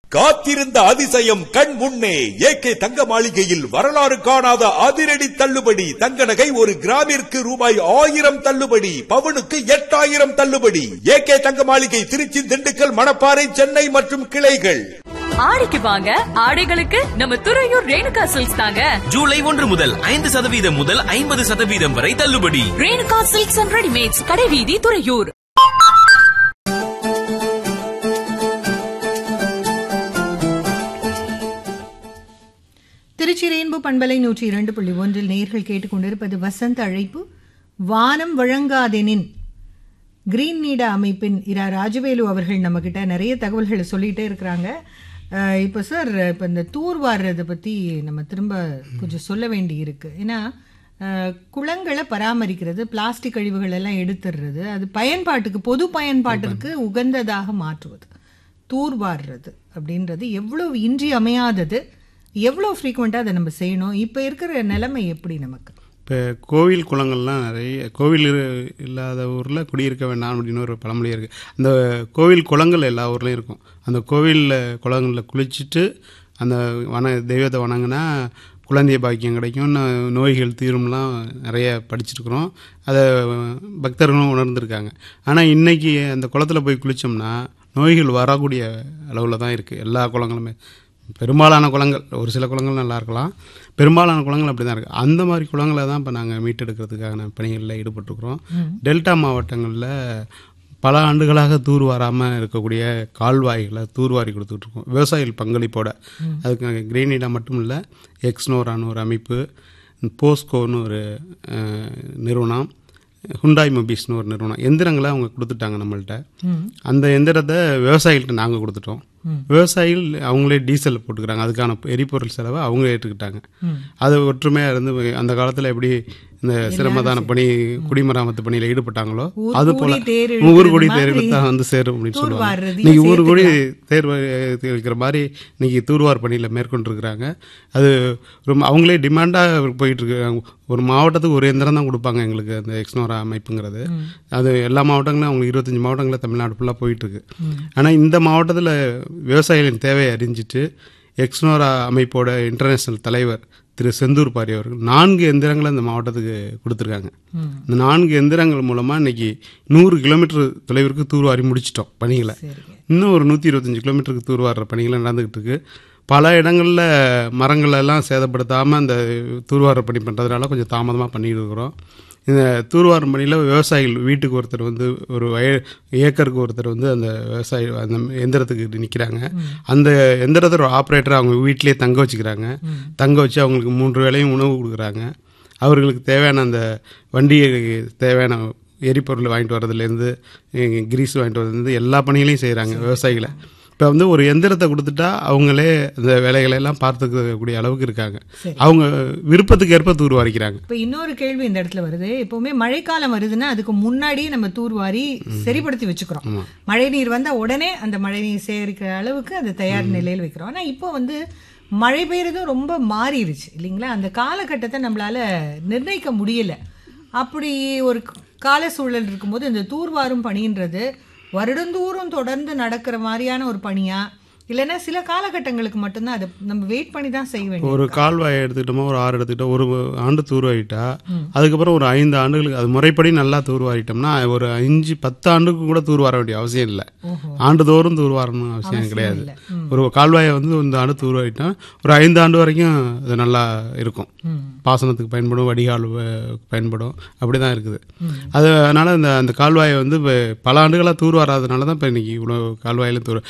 காத்திருந்த அதிசயம் கண் முன்னே ஏகே தங்க மாளிகையில் வரலாறு காணாத அதிரடி தள்ளுபடி தங்க நகை ஒரு கிராமிற்கு ரூபாய் ஆயிரம் தள்ளுபடி பவுனுக்கு எட்டாயிரம் தள்ளுபடி ஏகே தங்க மாளிகை திருச்சி திண்டுக்கல் மணப்பாறை சென்னை மற்றும் கிளைகள் ஆடிக்கு வாங்க ஆடைகளுக்கு நம்ம துறையூர் ரேணுகா சில்க்ஸ் தாங்க ஜூலை ஒன்று முதல் ஐந்து சதவீதம் முதல் ஐம்பது சதவீதம் வரை தள்ளுபடி ரேணுகா சில்க்ஸ் அண்ட் ரெடிமேட்ஸ் கடைவீதி துறையூர் திருச்சி ரெயின்போ பண்பலை நூற்றி இரண்டு புள்ளி ஒன்றில் நேர்கள் கேட்டுக்கொண்டிருப்பது வசந்த அழைப்பு வானம் வழங்காதெனின் கிரீன் நீட அமைப்பின் இரா ராஜவேலு அவர்கள் நம்மக்கிட்ட நிறைய தகவல்களை சொல்லிகிட்டே இருக்கிறாங்க அஹ், இப்போ சார் இப்போ இந்த தூர் வாடுறதை பற்றி நம்ம திரும்ப கொஞ்சம் சொல்ல வேண்டி இருக்கு ஏன்னா அஹ், குளங்களை பராமரிக்கிறது பிளாஸ்டிக் கழிவுகள் எல்லாம் எடுத்துடுறது அது பயன்பாட்டுக்கு பொது பயன்பாட்டிற்கு உகந்ததாக மாற்றுவது தூர் வாடுறது அப்படின்றது எவ்வளோ இன்றியமையாதது எவ்வளோ ஃப்ரீக்வெண்ட்டாக அதை நம்ம செய்யணும் இப்போ இருக்கிற நிலைமை எப்படி நமக்கு இப்போ கோவில் குளங்கள்லாம் நிறைய கோவில் இரு- இல்லாத ஊரில் குடியிருக்க வேண்டாம் அப்படின்னு ஒரு பழமொழி இருக்குது அந்த கோவில் குளங்கள் எல்லா ஊர்லேயும் இருக்கும் அந்த கோவிலில் குளங்களில் குளிச்சுட்டு அந்த வன தெய்வத்தை வணங்கினா குழந்தைய பாக்கியம் கிடைக்கும் நோ- நோய்கள் தீரும்லாம் நிறைய படிச்சிருக்கிறோம் அதை பக்தர்களும் உணர்ந்திருக்காங்க ஆனால் இன்றைக்கி அந்த குளத்துல போய் குளித்தோம்னா நோய்கள் வரக்கூடிய அளவில் தான் இருக்குது எல்லா குளங்களுமே பெரும்பாலான குளங்கள் ஒரு சில குளங்கள் நல்லா இருக்கலாம் பெரும்பாலான குளங்கள் அப்படி தான் இருக்குது அந்த மாதிரி குளங்களை தான் இப்போ நாங்கள் மீட்டெடுக்கிறதுக்கான பணிகளில் ஈடுபட்டிருக்கிறோம் டெல்டா மாவட்டங்களில் பல ஆண்டுகளாக தூர் வாராமல் இருக்கக்கூடிய கால்வாய்களை தூர்வாரி கொடுத்துட்ருக்கோம் விவசாயிகள் பங்களிப்போட அதுக்கு கிரீனிடா மட்டும் இல்லை எக்ஸ்னோரான்னு ஒரு அமைப்பு போஸ்கோன்னு ஒரு அஹ், நிறுவனம் ஹுண்டாய் மொபிஸ்னு ஒரு நிறுவனம் எந்திரங்களை அவங்க கொடுத்துட்டாங்க நம்மள்ட்ட அந்த எந்திரத்தை விவசாயிகள்கிட்ட நாங்கள் கொடுத்துட்டோம் விவசாயிகள் அவங்களே டீசல் போட்டுக்கிறாங்க அதுக்கான எரிபொருள் செலவை அவங்க ஏற்றுக்கிட்டாங்க அது ஒற்றுமையாக இருந்து அந்த காலத்தில் எப்படி இந்த சிரமதான பணி குடிமராமத்து பணியில் ஈடுபட்டாங்களோ ஊர் அது கூடி போல தேர் ஊர் இழுக்கிறது கூடி மாதிரி தேர் இழுத்தா வந்து சேரும் அப்படின்னு தூர் சொல்லுவாங்க வார்றதையும் இன்னைக்கு ஊர் கூடி சேர்த்துக்கலாம். தேர்வு இருக்கிற மாதிரி இன்னைக்கு தூர்வார் பணியில் மேற்கொண்டிருக்கிறாங்க அது ரொம்ப அவங்களே டிமாண்டாக போயிட்டு இருக்காங்க ஒரு மாவட்டத்துக்கு ஒரு எந்திரம் தான் கொடுப்பாங்க எங்களுக்கு அந்த எக்ஸ்னோரா அமைப்புங்கிறது அது எல்லா மாவட்டங்களும் அவங்களுக்கு இருபத்தஞ்சி மாவட்டங்களில் தமிழ்நாடு ஃபுல்லாக போயிட்டு இருக்கு ஆனால் இந்த மாவட்டத்தில் விவசாயிகளின் தேவையை அறிஞ்சிட்டு எக்ஸ்னோரா அமைப்போட இன்டர்நேஷனல் தலைவர் திரு செந்தூர் பாரி அவர்கள் நான்கு எந்திரங்களை இந்த மாவட்டத்துக்கு கொடுத்துருக்காங்க இந்த நான்கு எந்திரங்கள் மூலமாக இன்னைக்கு நூறு கிலோமீட்டர் தொலைவிற்கு தூர்வாரி முடிச்சிட்டோம் பணிகளை இன்னும் ஒரு நூற்றி இருபத்தஞ்சி கிலோமீட்டருக்கு தூர்வார பணிகள் நடந்துகிட்டு இருக்கு பல இடங்களில் மரங்கள் எல்லாம் சேதப்படுத்தாமல் அந்த தூர்வார பணி பண்ணுறதுனால கொஞ்சம் தாமதமாக பண்ணிட்டு இருக்கிறோம் இந்த தூர்வாரம் பணியில் விவசாயிகள் வீட்டுக்கு ஒருத்தர் வந்து ஒரு வய ஏக்கருக்கு ஒருத்தர் வந்து அந்த விவசாயி அந்த எந்திரத்துக்கு நிற்கிறாங்க அந்த எந்திரத்தோட ஆப்ரேட்டரை அவங்க வீட்டிலேயே தங்க வச்சுக்கிறாங்க தங்க வச்சு அவங்களுக்கு மூன்று வேளையும் உணவு கொடுக்குறாங்க அவர்களுக்கு தேவையான அந்த வண்டிக்கு தேவையான எரிபொருள் வாங்கிட்டு வரதுலேருந்து கிரீஸ் வாங்கிட்டு வரதுலேருந்து எல்லா பணிகளையும் செய்கிறாங்க விவசாயிகளை இப்போ வந்து ஒரு எந்திரத்தை கொடுத்துட்டா அவங்களே அந்த வேலைகளை எல்லாம் பார்த்துக்கக்கூடிய அளவுக்கு இருக்காங்க அவங்க விருப்பத்துக்கு ஏற்ப தூர்வாரிக்கிறாங்க இப்போ இன்னொரு கேள்வி இந்த இடத்துல வருது எப்பவுமே மழைக்காலம் வருதுன்னா அதுக்கு முன்னாடியே நம்ம தூர்வாரி சரிப்படுத்தி வச்சுக்கிறோம் மழை நீர் வந்தா உடனே அந்த மழை நீர் சேகரிக்கிற அளவுக்கு அதை தயார் நிலையில் வைக்கிறோம் ஆனா இப்போ வந்து மழை பெய்யறதும் ரொம்ப மாறிடுச்சு இல்லைங்களா அந்த காலகட்டத்தை நம்மளால நிர்ணயிக்க முடியல அப்படி ஒரு கால சூழல் இருக்கும்போது இந்த தூர்வாரும் பணின்றது வருடந்தோறும் தொடர்ந்து நடக்கிற மாதிரியான ஒரு பணியா இல்லைன்னா சில காலகட்டங்களுக்கு மட்டும்தான் அதை நம்ம வெயிட் பண்ணி தான் செய்ய வேண்டியது ஒரு கால்வாயை எடுத்துக்கிட்டோமா ஒரு ஆறு எடுத்துக்கிட்டோம் ஒரு ஆண்டு தூர்வாரிட்டா அதுக்கப்புறம் ஒரு ஐந்து ஆண்டுகளுக்கு அது முறைப்படி நல்லா தூர்வாரிட்டோம்னா ஒரு அஞ்சு பத்து ஆண்டுக்கு கூட தூர்வார வேண்டிய அவசியம் இல்லை ஆண்டுதோறும் தூர்வாரணும் அவசியம் கிடையாது இல்லை. ஒரு கால்வாயை வந்து இந்த ஆண்டு தூர்வாரிட்டா ஒரு ஐந்து ஆண்டு வரைக்கும் அது நல்லா இருக்கும் பாசனத்துக்கு பயன்படும் வடிகால் வ- பயன்படும் அப்படி தான் இருக்குது அது அதனால இந்த அந்த கால்வாயை வந்து இப்ப பல ஆண்டுகளாக தூர்வாராதனால தான் இப்போ இன்னைக்கு இவ்வளோ கால்வாயிலும் தூர்